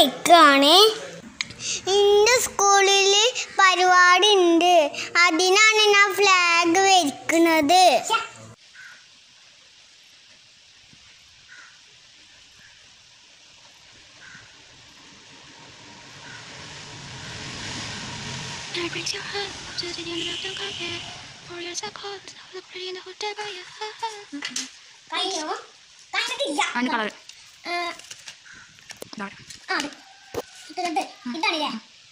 വയ്ക്കുകയാണ് എൻ്റെ സ്കൂളിൽ പരിപാടി ഉണ്ട് അതിനാണ് ഞാൻ ഫ്ലാഗ് വയ്ക്കുന്നത് And it brings your heart up to the end of the carpet. For your circle, so the pretty in the hotel by your heart. കഴിഞ്ഞോ കഴിഞ്ഞിട്ടില്ല അതിൻ്റെ കളർ ആ, ഇതാണ് ആ, അത്. ഇത് കണ്ട്. ഇതാണില്ലേ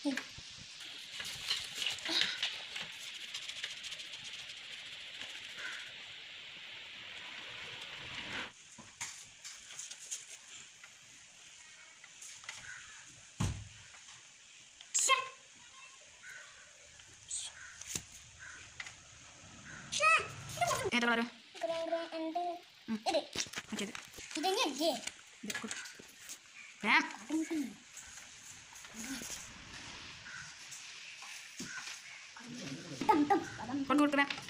ശ്ശെ. ശ്ശെ. ഇത് കുറച്ച് ഏതാ കളർ ഗ്രേ, ഗ്രേ, എന്ത്? ഇത് മറ്റേത് ഇതന്നെയല്ലേ ഇത് കൊടു. വേം. കൊടുക്ക് കൊടുക്ക് വേം.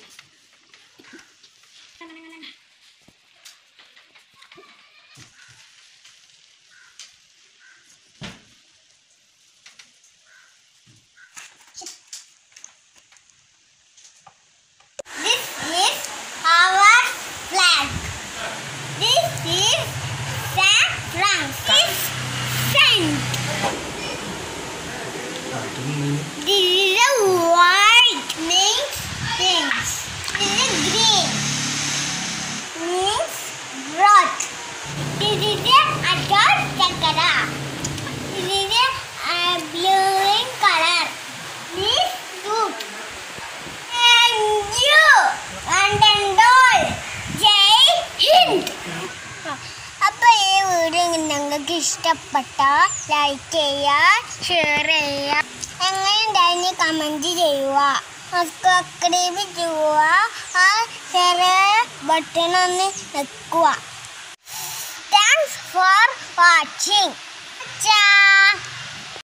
This is our flag. This is San Francisco. This is a white means things. This is green means rot. This is a adult chakra. This is a uh, blue in color. This fruit. And you and and all. ജയ് ഹിന്ദ് അപ്പോൾ ഈ video നിങ്ങൾക്ക് ഇഷ്ടപ്പെട്ട like ചെയ്യുക share ചെയ്യുക എങ്ങനെയുണ്ടായിരുന്നു comment ചെയ്യുക subscribe ചെയ്യുക ആ ചെറിയ ബട്ടൺ ഒന്ന് വെക്കുക താങ്ക്സ് ഫോർ വാച്ചിങ് ചാ